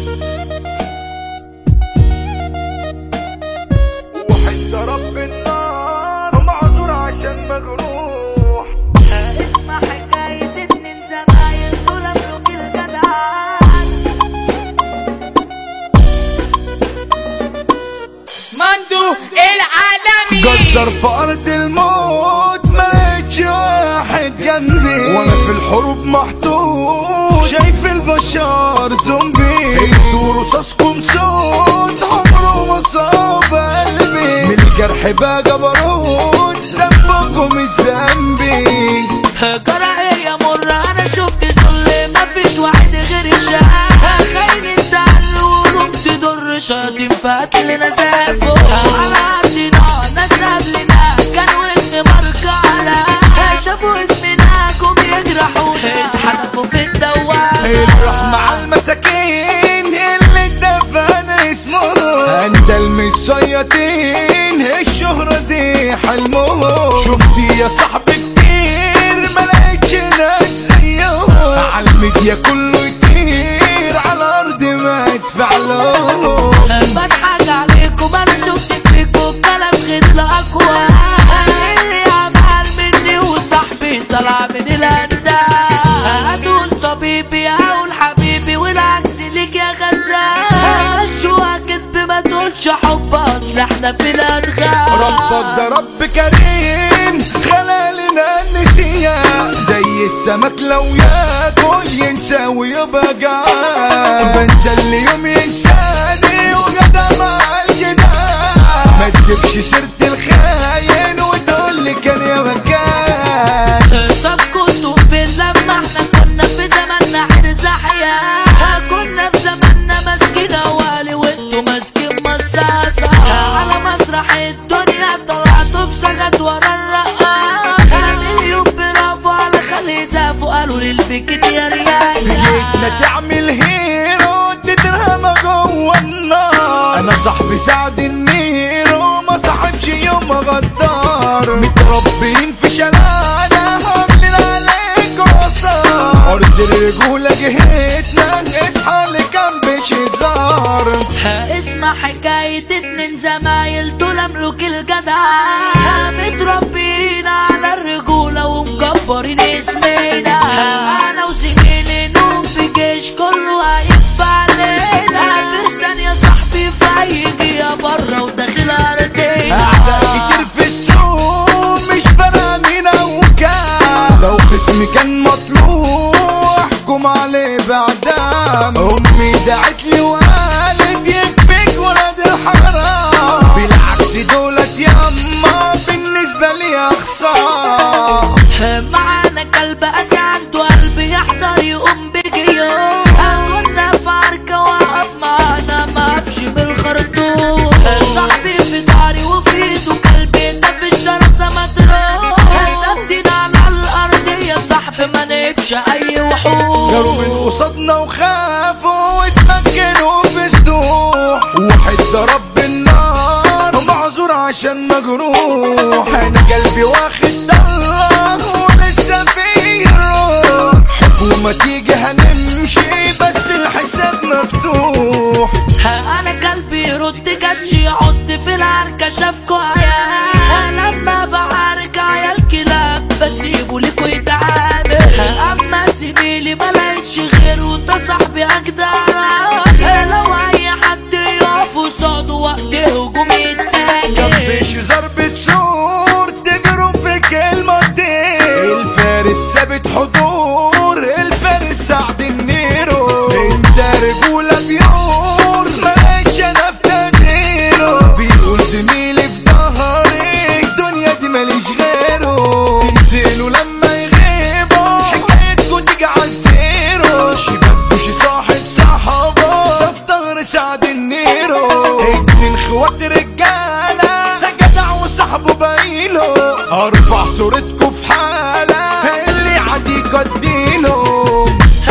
واحد ضرب بالنار معذور عشان مجروح اسمع حكاية اتنين زمايل دول ملوك الجدعان مندو العالمي جزر في ارض الموت ملقتش واحد جنبي وانا في الحروب محطوط شايف البشر زومبي انتوا رصاصكم صوت عمره ما صاب قلبي من الجرح بقى جبروت ذنبكم مش ذنبي كراهية مرة أنا شفت ذل مفيش واحد غير الشقاق خاين الدل وقلوب تضر شاطين فقتل نزافه على عرضنا ناس قبلنا كانوا اسم ماركة على شافوا اسمنا جم يجرحونا اتحدفوا في الدوامة الروح مع المساكين اللي اتدفن اسمه اندل مش صيادين الشهرة دي حلمه شفت يا صاحبي كتير ملقتش ناس زيه على الميديا كله يطير على الارض ما يدفع له بضحك عليكم انا شفت فيكم كلام غير اقوى اللي عمل مني وصاحبي طلع من الاندال هتقول طبيبي هقول حبيبي والعكس ليك يا غزال الشوها كدب ما تقولش حب اصل احنا في الادغال ربك ده رب كريم خلق لنا النسيان زي السمك لو ياكل ينسى ويبقى جعان بنسى اللي يوم ينساني وجدع مع الجدعان ما تجيبش سيرة الخاين وتقول لي كان يا مكان طب كنتوا فين لما احنا كنا في زماننا حرز احياء كنا في زماننا ماسكين اوالي وانتوا ماسكين مصاصة على مسرح الدنيا طلعتوا بسجد ورا الرقاص اليوم برافو على خلي زافوا قالوا للبكت يا رياسة لا تعمل هيرو تترمى جوه النار انا صاحبي سعد النيرو ما صاحبش يوم غدار متربيين في شنانة عاملين عليك وصار ارض الرجولة جهتنا اصحى اللي كان بيش هزار اسمع حكاية اتنين زمايل دول ملوك الجدع متربيين على الرجولة ومكبرين اسمنا انا وزميلي نوم في جيش كله هيف علينا فرسان يا صاحبي فايق يا برا وداخل ارضنا اعداء كتير في السوق مش فارقة مين او كام لو خصمي كان مطلوب احكم عليه باعدام امي دعت لي وقالت يكفيك ولد الحرام بالعكس دولت ياما بالنسبة لي اخسار معانا كلب أذى عنده قلب يحضر يقوم بجيوم كنا في عركة وقف معانا ما أمشي بالخرطوم صاحبي في داري وفي ايده كلبي ده في الشرسة مضروب ثابتين على الأرض يا صاحبي ما نبش أي وحوش جروا من قصادنا وخافوا واتمكنوا في سدوح واحد ضرب بالنار معذور عشان مجروح انا قلبي واخد ضله ولسه فيه روح حكومة تيجي هنمشي بس الحساب مفتوح انا قلبي يرد جاتش يعض في العركة شافكوا عيال لما بعارك عيال كلاب بسيبه ليكوا يتعامل اما زميلي ما لقيتش غيره ده صاحبي اجدع لو اي حد يقف قصاده وقت هجوم يتاكل مفيش ضربة سور تجروا في كلمتين الفارس ثابت حضور الفارس سعد النيرو انت رجولة بيور مالكش انا في تقديره بيقول زميلي في ظهري الدنيا دي ماليش غيره تنزلوا لما يغيبوا حكايتكوا تيجي عالزيرو شباب مش صاحب صحابه ده في ظهر سعد النيرو اتنين خوات رجالة جدع وصاحبه بايله ارفع صورتكوا في حالة اللي عادي قديله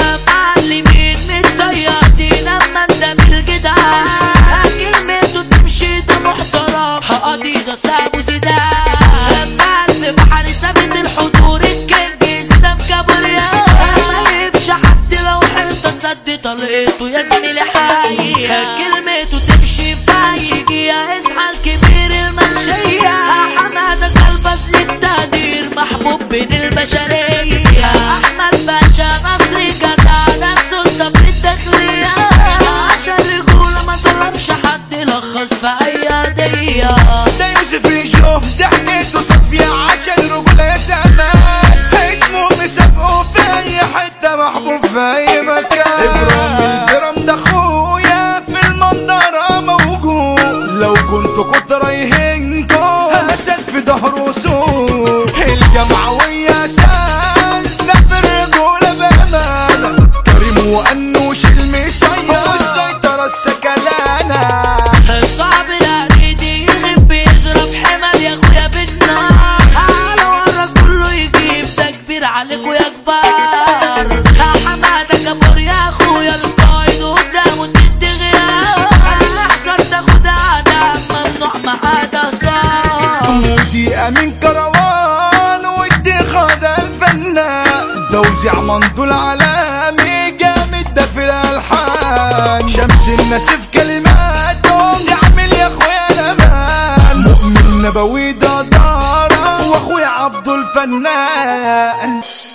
معلمين متصيادين اما انت بالجدعان كلمته تمشي ده محترم قضية ابو زيدان فعل بحر ثابت الحضور الكينج اسلام كابوريا ما يبش حد لو حيطة سد طلقته يا زميلي حقيقة كلمته تمشي فايجي يا اسحى الكبير المنشية حمادة كلبس للتقدير محبوب بين البشرية أحمد باشا نصري جدع نفسه انت في الداخلية عشان رجولة ما ظلمش حد يلخص في أي قضية ده يوسف يشوف ضحكته صافية عشان رجولة يا زمان اسمه مسابقه في أي حتة محبوب في أي مكان إبراهيم الجرام ده أخويا في المنظرة موجود لو كنت كنت رايحينكو أسد في ظهره سوق الجمعوية أساس لا في الرجولة بأمانة كريم وأنوش المسير والسيطرة السكلانة صعب العريد يغيب يضرب حمل يا اخويا بالنار على ورا كله يجيب تكبير عليكوا يا كبار يا حماده جبار يا اخويا القايد قدامه تدي غياب احذر تاخد عدم ممنوع معاده صار مودي امين كروان ودي خد الفنان توزيع مندول عالمي جامد ده في الالحان شمس الناس في كلماته يعمل يا اخويا الامان مؤمن نبوي ده دارة واخويا عبد الفنان